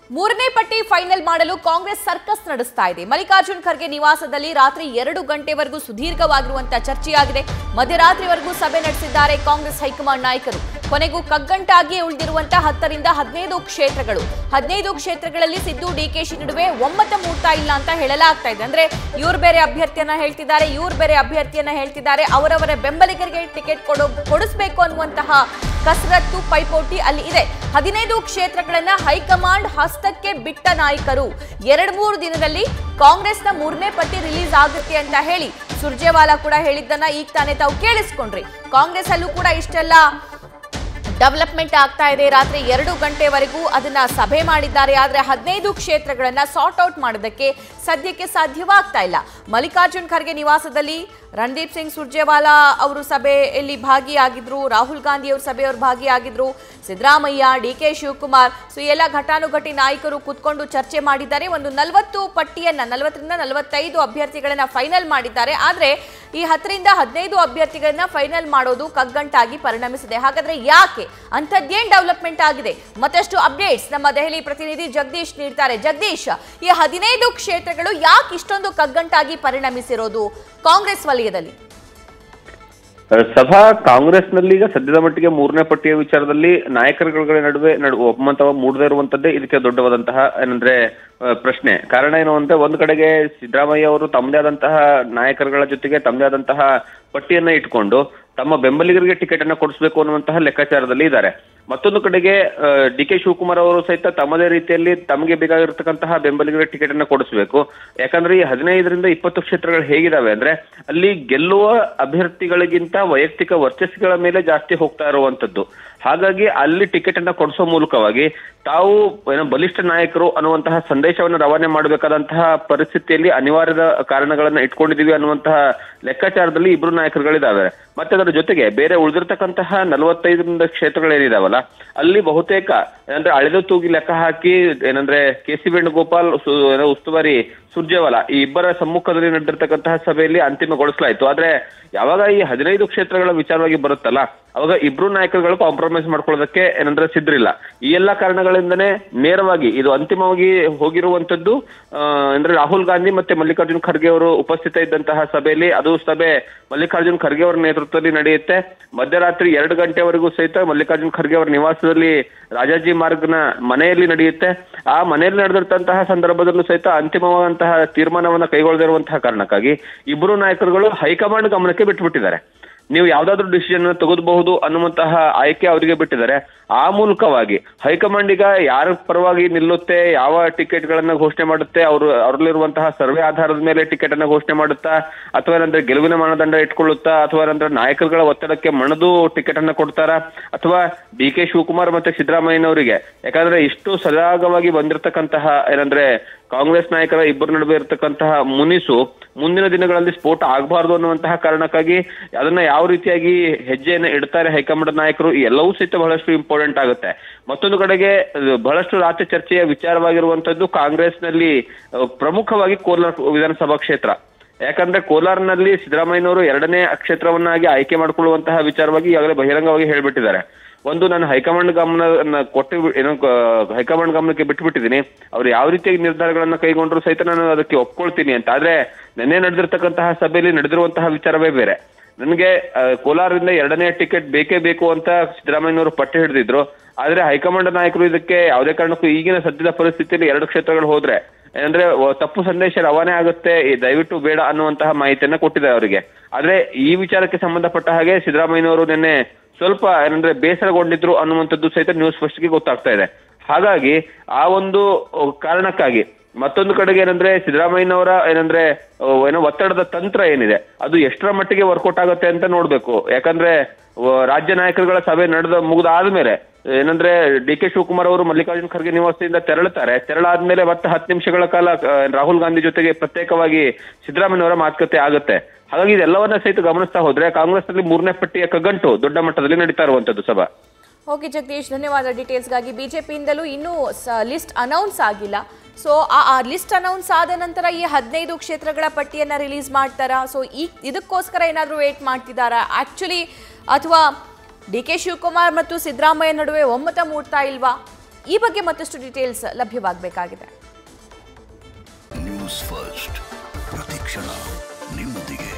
ಮೂರನೇ ಪಟ್ಟಿ ಫೈನಲ್ ಮಾಡಲು ಕಾಂಗ್ರೆಸ್ ಸರ್ಕಸ್ ನಡೆಸ್ತಾ ಇದೆ ಮಲ್ಲಿಕಾರ್ಜುನ್ ಖರ್ಗೆ ನಿವಾಸದಲ್ಲಿ ರಾತ್ರಿ ಎರಡು ಗಂಟೆವರೆಗೂ ಸುದೀರ್ಘವಾಗಿರುವಂತಹ ಚರ್ಚೆಯಾಗಿದೆ ಮಧ್ಯರಾತ್ರಿವರೆಗೂ ಸಭೆ ನಡೆಸಿದ್ದಾರೆ ಕಾಂಗ್ರೆಸ್ ಹೈಕಮಾಂಡ್ ನಾಯಕರು ಕೊನೆಗೂ ಕಗ್ಗಂಟಾಗಿಯೇ ಉಳಿದಿರುವಂತಹ ಹತ್ತರಿಂದ ಹದಿನೈದು ಕ್ಷೇತ್ರಗಳು ಹದಿನೈದು ಕ್ಷೇತ್ರಗಳಲ್ಲಿ ಸಿದ್ದು ಡಿಕೆಶಿ ನಡುವೆ ಒಮ್ಮತ ಮೂಡ್ತಾ ಇಲ್ಲ ಅಂತ ಹೇಳಲಾಗ್ತಾ ಇದೆ ಅಂದ್ರೆ ಇವ್ರು ಬೇರೆ ಅಭ್ಯರ್ಥಿಯನ್ನ ಹೇಳ್ತಿದ್ದಾರೆ ಇವ್ರು ಬೇರೆ ಅಭ್ಯರ್ಥಿಯನ್ನ ಹೇಳ್ತಿದ್ದಾರೆ ಅವರವರ ಬೆಂಬಲಿಗರಿಗೆ ಟಿಕೆಟ್ ಕೊಡೋ ಕೊಡಿಸ್ಬೇಕು ಅನ್ನುವಂತಹ ಕಸರತ್ತು ಪೈಪೋಟಿ ಅಲ್ಲಿ ಇದೆ ಹದಿನೈದು ಕ್ಷೇತ್ರಗಳನ್ನ ಹೈಕಮಾಂಡ್ ಹಸ್ತಕ್ಕೆ ಬಿಟ್ಟ ನಾಯಕರು ಎರಡ್ ಮೂರು ದಿನದಲ್ಲಿ ಕಾಂಗ್ರೆಸ್ನ ಮೂರನೇ ಪಟ್ಟಿ ರಿಲೀಸ್ ಆಗುತ್ತೆ ಅಂತ ಹೇಳಿ ಸುರ್ಜೇವಾಲಾ ಕೂಡ ಹೇಳಿದ್ದನ್ನ ಈಗ ತಾನೇ ತಾವು ಕೇಳಿಸ್ಕೊಂಡ್ರಿ ಕಾಂಗ್ರೆಸ್ ಅಲ್ಲೂ ಕೂಡ ಇಷ್ಟೆಲ್ಲ ಡೆವಲಪ್ಮೆಂಟ್ ಆಗ್ತಾ ಇದೆ ರಾತ್ರಿ ಎರಡು ಗಂಟೆವರೆಗೂ ಅದನ್ನ ಸಭೆ ಮಾಡಿದ್ದಾರೆ ಆದ್ರೆ ಹದಿನೈದು ಕ್ಷೇತ್ರಗಳನ್ನ ಸಾರ್ಟ್ ಔಟ್ ಮಾಡೋದಕ್ಕೆ ಸದ್ಯಕ್ಕೆ ಸಾಧ್ಯವಾಗ್ತಾ ಇಲ್ಲ ಮಲ್ಲಿಕಾರ್ಜುನ್ ಖರ್ಗೆ ನಿವಾಸದಲ್ಲಿ ರಣದೀಪ್ ಸಿಂಗ್ ಸುರ್ಜೇವಾಲಾ ಅವರು ಸಭೆಯಲ್ಲಿ ಭಾಗಿಯಾಗಿದ್ರು ರಾಹುಲ್ ಗಾಂಧಿ ಅವರು ಸಭೆಯವರು ಭಾಗಿಯಾಗಿದ್ರು Siddaramaiah D K Shivakumar so ಈ ಎಲ್ಲ ಘಟಾನುಘಟಿ ನಾಯಕರು ಕೂತ್ಕೊಂಡು ಚರ್ಚೆ ಮಾಡಿದ್ದಾರೆ ಒಂದು ನಲವತ್ತು ಪಟ್ಟಿಯನ್ನ ನಲವತ್ತರಿಂದ ನಲವತ್ತೈದು ಅಭ್ಯರ್ಥಿಗಳನ್ನ ಫೈನಲ್ ಮಾಡಿದ್ದಾರೆ ಆದ್ರೆ ಈ ಹತ್ತರಿಂದ ಹದಿನೈದು ಅಭ್ಯರ್ಥಿಗಳನ್ನ ಫೈನಲ್ ಮಾಡೋದು ಕಗ್ಗಂಟಾಗಿ ಪರಿಣಮಿಸಿದೆ ಹಾಗಾದ್ರೆ ಯಾಕೆ ಅಂಥದ್ದೇನ್ ಡೆವಲಪ್ಮೆಂಟ್ ಆಗಿದೆ ಮತ್ತಷ್ಟು ಅಪ್ಡೇಟ್ಸ್ ನಮ್ಮ ದೆಹಲಿ ಪ್ರತಿನಿಧಿ ಜಗದೀಶ್ ನೀಡ್ತಾರೆ ಜಗದೀಶ್ ಈ ಹದಿನೈದು ಕ್ಷೇತ್ರಗಳು ಯಾಕೆ ಇಷ್ಟೊಂದು ಕಗ್ಗಂಟಾಗಿ ಪರಿಣಮಿಸಿರೋದು ಕಾಂಗ್ರೆಸ್ ವಲಯದಲ್ಲಿ ಸಭಾ ಕಾಂಗ್ರೆಸ್ನಲ್ಲಿ ಈಗ ಸದ್ಯದ ಮಟ್ಟಿಗೆ ಮೂರನೇ ಪಟ್ಟಿಯ ವಿಚಾರದಲ್ಲಿ ನಾಯಕರುಗಳ ನಡುವೆ ನಡು ಒಮ್ಮತ ಮೂಡದೇ ಇರುವಂತದ್ದೇ ಇದಕ್ಕೆ ದೊಡ್ಡವಾದಂತಹ ಏನಂದ್ರೆ ಆ, ಪ್ರಶ್ನೆ ಕಾರಣ ಏನು ಅಂದ್ರೆ ಒಂದ್ ಕಡೆಗೆ ಸಿದ್ದರಾಮಯ್ಯ ಅವರು ತಮ್ಮದೇ ಆದಂತಹ ನಾಯಕರುಗಳ ಜೊತೆಗೆ ತಮ್ಮದೇ ಆದಂತಹ ಪಟ್ಟಿಯನ್ನ ಇಟ್ಕೊಂಡು ತಮ್ಮ ಬೆಂಬಲಿಗರಿಗೆ ಟಿಕೆಟ್ ಅನ್ನ ಕೊಡಿಸಬೇಕು ಅನ್ನುವಂತಹ ಲೆಕ್ಕಾಚಾರದಲ್ಲಿ ಇದ್ದಾರೆ ಮತ್ತೊಂದು ಕಡೆಗೆ ಡಿ ಕೆ ಶಿವಕುಮಾರ್ ಅವರು ಸಹಿತ ತಮ್ಮದೇ ರೀತಿಯಲ್ಲಿ ತಮಗೆ ಬೇಕಾಗಿರ್ತಕ್ಕಂತಹ ಬೆಂಬಲಿಗರಿಗೆ ಟಿಕೆಟ್ ಅನ್ನ ಕೊಡಿಸಬೇಕು ಯಾಕಂದ್ರೆ ಈ ಹದಿನೈದರಿಂದ ಇಪ್ಪತ್ತು ಕ್ಷೇತ್ರಗಳು ಹೇಗಿದಾವೆ ಅಂದ್ರೆ ಅಲ್ಲಿ ಗೆಲ್ಲುವ ಅಭ್ಯರ್ಥಿಗಳಿಗಿಂತ ವೈಯಕ್ತಿಕ ವರ್ಚಸ್ಸುಗಳ ಮೇಲೆ ಜಾಸ್ತಿ ಹೋಗ್ತಾ ಇರುವಂತದ್ದು ಹಾಗಾಗಿ ಅಲ್ಲಿ ಟಿಕೆಟ್ ಅನ್ನ ಕೊಡಿಸೋ ಮೂಲಕವಾಗಿ ತಾವು ಏನೋ ಬಲಿಷ್ಠ ನಾಯಕರು ಅನ್ನುವಂತಹ ಸಂದೇಶವನ್ನು ರವಾನೆ ಮಾಡಬೇಕಾದಂತಹ ಪರಿಸ್ಥಿತಿಯಲ್ಲಿ ಅನಿವಾರ್ಯದ ಕಾರಣಗಳನ್ನ ಇಟ್ಕೊಂಡಿದೀವಿ ಅನ್ನುವಂತಹ ಲೆಕ್ಕಾಚಾರದಲ್ಲಿ ಇಬ್ರು ನಾಯಕರುಗಳಿದಾವೆ ಮತ್ತೆ ಅದರ ಜೊತೆಗೆ ಬೇರೆ ಉಳಿದಿರ್ತಕ್ಕಂತಹ ನಲವತ್ತೈದರಿಂದ ಕ್ಷೇತ್ರಗಳೇನಿದಾವಲ್ಲ ಅಲ್ಲಿ ಬಹುತೇಕ ಏನಂದ್ರೆ ಅಳೆದು ತೂಗಿ ಲೆಕ್ಕ ಹಾಕಿ ಏನಂದ್ರೆ ಕೆ ಸಿ ವೇಣುಗೋಪಾಲ್ ಸು- ಏನೋ ಉಸ್ತುವಾರಿ ಸುರ್ಜೇವಾಲಾ ಈ ಇಬ್ಬರ ಸಮ್ಮುಖದಲ್ಲಿ ನಡೆದಿರ್ತಕ್ಕಂತಹ ಸಭೆಯಲ್ಲಿ ಅಂತಿಮಗೊಳಿಸಲಾಯ್ತು ಆದ್ರೆ ಯಾವಾಗ ಈ ಹದಿನೈದು ಕ್ಷೇತ್ರಗಳ ವಿಚಾರವಾಗಿ ಬರುತ್ತಲ್ಲ ಅವಾಗ ಇಬ್ರು ನಾಯಕರುಗಳು ಕಾಂಪ್ರಮೈಸ್ ಮಾಡ್ಕೊಳ್ಳೋದಕ್ಕೆ ಏನಂದ್ರೆ ಸಿದ್ರಿಲ್ಲ ಈ ಎಲ್ಲಾ ಕಾರಣಗಳಿಂದನೇ ನೇರವಾಗಿ ಇದು ಅಂತಿಮವಾಗಿ ಹೋಗಿರುವಂತದ್ದು ಆ, ಅಂದ್ರೆ ರಾಹುಲ್ ಗಾಂಧಿ ಮತ್ತೆ ಮಲ್ಲಿಕಾರ್ಜುನ್ ಖರ್ಗೆ ಅವರು ಉಪಸ್ಥಿತ ಇದ್ದಂತಹ ಸಭೆಯಲ್ಲಿ ಅದು ಸಭೆ ಮಲ್ಲಿಕಾರ್ಜುನ್ ಖರ್ಗೆ ಅವರ ನೇತೃತ್ವದಲ್ಲಿ ನಡೆಯುತ್ತೆ ಮಧ್ಯರಾತ್ರಿ ಎರಡು ಗಂಟೆವರೆಗೂ ಸಹಿತ ಮಲ್ಲಿಕಾರ್ಜುನ್ ಖರ್ಗೆ ಅವರ ನಿವಾಸದಲ್ಲಿ ರಾಜಾಜಿ ಮಾರ್ಗ್ನ ಮನೆಯಲ್ಲಿ ನಡೆಯುತ್ತೆ ಆ ಮನೆಯಲ್ಲಿ ನಡೆದಿರ್ತಂತಹ ಸಂದರ್ಭದಲ್ಲೂ ಸಹಿತ ಅಂತಿಮವಾದಂತಹ ತೀರ್ಮಾನವನ್ನ ಕೈಗೊಳ್ಳದಿರುವಂತಹ ಕಾರಣಕ್ಕಾಗಿ ಇಬ್ಬರು ನಾಯಕರುಗಳು ಹೈಕಮಾಂಡ್ ಗಮನಕ್ಕೆ ಬಿಟ್ಟುಬಿಟ್ಟಿದ್ದಾರೆ ನೀವು ಯಾವ್ದಾದ್ರು ಡಿಸಿಷನ್ ತೆಗೆದಬಹುದು ಅನ್ನುವಂತಹ ಆಯ್ಕೆ ಅವರಿಗೆ ಬಿಟ್ಟಿದ್ದಾರೆ ಆ ಮೂಲಕವಾಗಿ ಹೈಕಮಾಂಡ್ ಈಗ ಯಾರ ಪರವಾಗಿ ನಿಲ್ಲುತ್ತೆ ಯಾವ ಟಿಕೆಟ್ ಗಳನ್ನ ಘೋಷಣೆ ಮಾಡುತ್ತೆ ಅವರು ಅವರಲ್ಲಿರುವಂತಹ ಸರ್ವೆ ಆಧಾರದ ಮೇಲೆ ಟಿಕೆಟ್ ಅನ್ನ ಘೋಷಣೆ ಮಾಡುತ್ತಾ ಅಥವಾ ಏನಂದ್ರೆ ಗೆಲುವಿನ ಮಾನದಂಡ ಇಟ್ಕೊಳ್ಳುತ್ತಾ ಅಥವಾ ಏನಂದ್ರೆ ನಾಯಕರುಗಳ ಒತ್ತಡಕ್ಕೆ ಮಣಿದು ಟಿಕೆಟ್ ಅನ್ನ ಕೊಡ್ತಾರಾ ಅಥವಾ ಡಿ ಕೆ ಶಿವಕುಮಾರ್ ಮತ್ತೆ ಸಿದ್ದರಾಮಯ್ಯನವರಿಗೆ ಯಾಕಂದ್ರೆ ಇಷ್ಟು ಸರಾಗವಾಗಿ ಬಂದಿರತಕ್ಕಂತಹ ಏನಂದ್ರೆ ಕಾಂಗ್ರೆಸ್ ನಾಯಕರ ಇಬ್ಬರ ನಡುವೆ ಇರತಕ್ಕಂತಹ ಮುನಿಸು ಮುಂದಿನ ದಿನಗಳಲ್ಲಿ ಸ್ಫೋಟ ಆಗಬಾರದು ಅನ್ನುವಂತಹ ಕಾರಣಕ್ಕಾಗಿ ಅದನ್ನ ಯಾವ ರೀತಿಯಾಗಿ ಹೆಜ್ಜೆಯನ್ನ ಇಡ್ತಾರೆ ಹೈಕಮಾಂಡ್ ನಾಯಕರು ಈ ಎಲ್ಲವೂ ಸಹಿತ ಬಹಳಷ್ಟು ಇಂಪಾರ್ಟೆಂಟ್ ಆಗುತ್ತೆ ಮತ್ತೊಂದು ಕಡೆಗೆ ಅಹ್, ಬಹಳಷ್ಟು ರಾತ್ರಿ ಚರ್ಚೆಯ ವಿಚಾರವಾಗಿರುವಂತದ್ದು ಕಾಂಗ್ರೆಸ್ನಲ್ಲಿ ಅಹ್, ಪ್ರಮುಖವಾಗಿ ಕೋಲಾರ ವಿಧಾನಸಭಾ ಕ್ಷೇತ್ರ ಯಾಕಂದ್ರೆ ಕೋಲಾರ್ನಲ್ಲಿ ಸಿದ್ದರಾಮಯ್ಯನವರು ಎರಡನೇ ಕ್ಷೇತ್ರವನ್ನಾಗಿ ಆಯ್ಕೆ ಮಾಡಿಕೊಳ್ಳುವಂತಹ ವಿಚಾರವಾಗಿ ಈಗಾಗಲೇ ಬಹಿರಂಗವಾಗಿ ಹೇಳ್ಬಿಟ್ಟಿದ್ದಾರೆ ಒಂದು ನಾನು ಹೈಕಮಾಂಡ್ ಗಮನ ಕೊಟ್ಟು ಏನೋ ಕ- ಹೈಕಮಾಂಡ್ ಗಮನಕ್ಕೆ ಬಿಟ್ಟುಬಿಟ್ಟಿದ್ದೀನಿ ಅವ್ರು ಯಾವ ರೀತಿಯಾಗಿ ನಿರ್ಧಾರಗಳನ್ನ ಕೈಗೊಂಡ್ರು ಸಹಿತ ನಾನು ಅದಕ್ಕೆ ಒಪ್ಕೊಳ್ತೀನಿ ಅಂತ ಆದ್ರೆ ನಿನ್ನೆ ನಡೆದಿರ್ತಕ್ಕಂತಹ ಸಭೆಯಲ್ಲಿ ನಡೆದಿರುವಂತಹ ವಿಚಾರವೇ ಬೇರೆ ನನಗೆ ಆ, ಕೋಲಾರದಿಂದ ಎರಡನೇ ಟಿಕೆಟ್ ಬೇಕೇ ಬೇಕು ಅಂತ ಸಿದ್ದರಾಮಯ್ಯನವರು ಪಟ್ಟು ಹಿಡಿದಿದ್ರು ಆದ್ರೆ ಹೈಕಮಾಂಡ್ ನಾಯಕರು ಇದಕ್ಕೆ ಯಾವುದೇ ಕಾರಣಕ್ಕೂ ಈಗಿನ ಸದ್ಯದ ಪರಿಸ್ಥಿತಿಯಲ್ಲಿ ಎರಡು ಕ್ಷೇತ್ರಗಳು ಹೋದ್ರೆ ಏನಂದ್ರೆ ವ- ತಪ್ಪು ಸಂದೇಶ ರವಾನೆ ಆಗುತ್ತೆ ಈ ದಯವಿಟ್ಟು ಬೇಡ ಅನ್ನುವಂತಹ ಮಾಹಿತಿಯನ್ನ ಕೊಟ್ಟಿದ್ದಾರೆ ಅವರಿಗೆ ಆದ್ರೆ ಈ ವಿಚಾರಕ್ಕೆ ಸಂಬಂಧಪಟ್ಟ ಹಾಗೆ ಸಿದ್ದರಾಮಯ್ಯನವರು ನಿನ್ನೆ ಸ್ವಲ್ಪ ಏನಂದ್ರೆ ಬೇಸರಗೊಂಡಿದ್ರು ಅನ್ನುವಂಥದ್ದು ಸಹಿತ ನ್ಯೂಸ್ ಫಸ್ಟ್ಗೆ ಗೊತ್ತಾಗ್ತಾ ಇದೆ ಹಾಗಾಗಿ ಆ ಒಂದು ಅಹ್, ಕಾರಣಕ್ಕಾಗಿ ಮತ್ತೊಂದು ಕಡೆಗೆ ಏನಂದ್ರೆ ಸಿದ್ದರಾಮಯ್ಯನವರ ಏನಂದ್ರೆ ಅಹ್, ಏನೋ ಒತ್ತಡದ ತಂತ್ರ ಏನಿದೆ ಅದು ಎಷ್ಟರ ಮಟ್ಟಿಗೆ ವರ್ಕೌಟ್ ಆಗುತ್ತೆ ಅಂತ ನೋಡ್ಬೇಕು ಯಾಕಂದ್ರೆ ಅಹ್, ರಾಜ್ಯ ನಾಯಕರುಗಳ ಸಭೆ ನಡೆದ ಮುಗಿದಾದ್ಮೇಲೆ ಏನಂದ್ರೆ ಡಿ ಕೆ ಶಿವಕುಮಾರ್ ಅವರು ಮಲ್ಲಿಕಾರ್ಜುನ್ ಖರ್ಗೆ ನಿವಾಸದಿಂದ ತೆರಳುತ್ತಾರೆ ತೆರಳಾದ್ಮೇಲೆ ಮತ್ತೆ ಹತ್ತು ನಿಮಿಷಗಳ ಕಾಲ ಅಹ್, ರಾಹುಲ್ ಗಾಂಧಿ ಜೊತೆಗೆ ಪ್ರತ್ಯೇಕವಾಗಿ ಸಿದ್ದರಾಮಯ್ಯನವರ ಮಾತುಕತೆ ಆಗುತ್ತೆ ಹಾಗಾಗಿ ಇದೆಲ್ಲವನ್ನ ಸಹಿತ ಗಮನಿಸ್ತಾ ಹೋದ್ರೆ ಕಾಂಗ್ರೆಸ್ನಲ್ಲಿ ಮೂರನೇ ಪಟ್ಟಿಯ ಕಗ್ಗಂಟು ದೊಡ್ಡ ಮಟ್ಟದಲ್ಲಿ ನಡೀತಾ ಇರುವಂತದ್ದು ಸಭಾ ಓಕೆ ಜಗದೀಶ್ ಧನ್ಯವಾದ ಡೀಟೇಲ್ಸ್ಗಾಗಿ ಬಿಜೆಪಿಯಿಂದಲೂ ಇನ್ನೂ ಲಿಸ್ಟ್ ಅನೌನ್ಸ್ ಆಗಿಲ್ಲ ಸೊ ಆ ಲಿಸ್ಟ್ ಅನೌನ್ಸ್ ಆದ ನಂತರ ಈ ಹದಿನೈದು ಕ್ಷೇತ್ರಗಳ ಪಟ್ಟಿಯನ್ನ ರಿಲೀಸ್ ಮಾಡ್ತಾರಾ ಸೊ ಈ ಇದಕ್ಕೋಸ್ಕರ ಏನಾದರೂ ವೇಟ್ ಮಾಡ್ತಿದ್ದಾರಾ ಆಕ್ಚುಲಿ ಅಥವಾ ಡಿ ಕೆ ಶಿವಕುಮಾರ್ ಮತ್ತು ಸಿದ್ದರಾಮಯ್ಯ ನಡುವೆ ಒಮ್ಮತ ಮೂಡ್ತಾ ಇಲ್ವಾ ಈ ಬಗ್ಗೆ ಮತ್ತಷ್ಟು ಡೀಟೇಲ್ಸ್ ಲಭ್ಯವಾಗಬೇಕಾಗಿದೆ ನ್ಯೂಸ್ ಫಸ್ಟ್ ಪ್ರತಿಕ್ಷಣ ನಿಮ್ಮೊಂದಿಗೆ